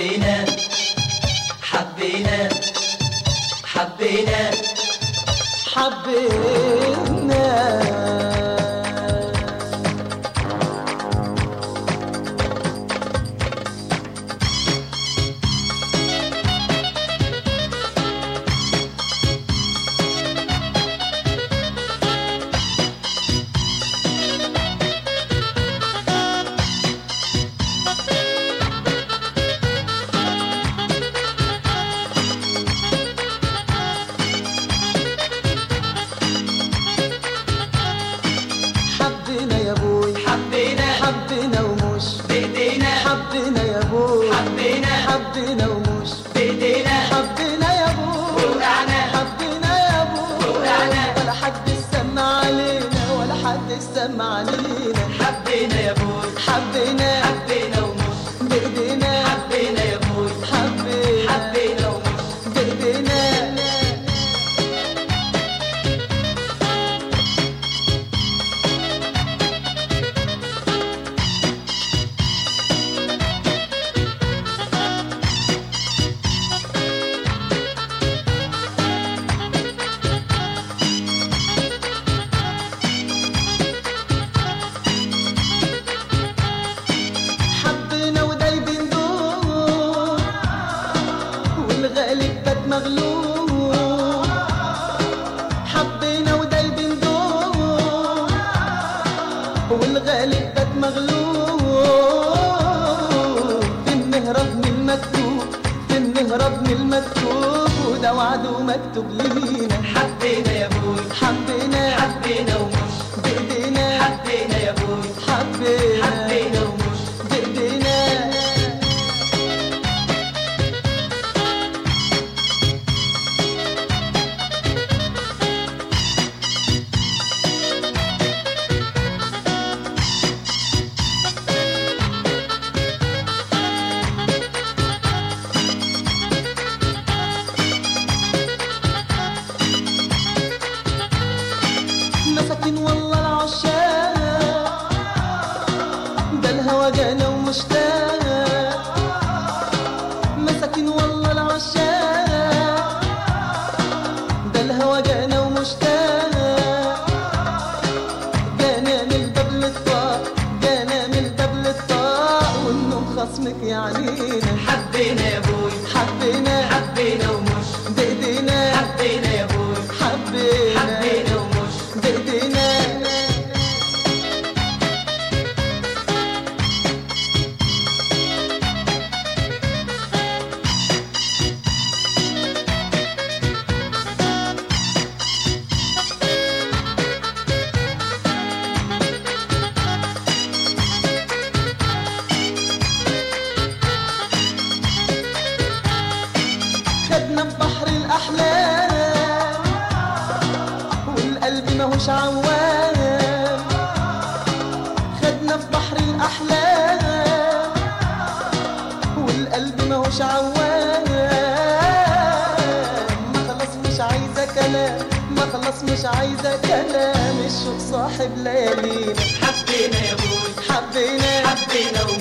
حبينا حبينا حبينا حبينا حبينا يا بوي حبينا حبينا ومش بايدينا حبينا يا بوي حبينا حبينا ومش بايدينا حبينا يا بوي وقعنا حبينا يا بوي وقعنا. ولا حد سمع علينا ولا حد سمع علينا حبينا يا بوي حبينا حبينا ومش بايدينا حبينا يا بوي حبينا حبينا ومش بايدينا حبينا ودايبين دور والغالب بات مغلوب حبينا ودايبين دور والغالب بات مغلوب بنهرب من المكتوب بنهرب من المكتوب وده وعد ومكتوب لينا حبينا يا بوي حبينا حبينا ومش بايدينا حبينا يا بوي حبينا حبينا ومش بايدينا مساكين والله العشاق ده الهوى جانا ومشتاق مساكين والله العشاق ده الهوى جانا ومشتاق جانا من الباب للطاق جانا من الباب للطاق والنوم خصمك يعنينا حبينا يا بوي حبينا حبينا ومش بايدينا حبينا يا بوي حبينا حبينا ومش بايدينا خدنا في بحر الأحلام والقلب ماهوش عوام خدنا في بحر الأحلام والقلب ماهوش عوام ما خلاص مش عايزة كلام ما خلاص مش عايزة كلام الشوق صاحب ليالينا حبينا يا بوي حبينا حبينا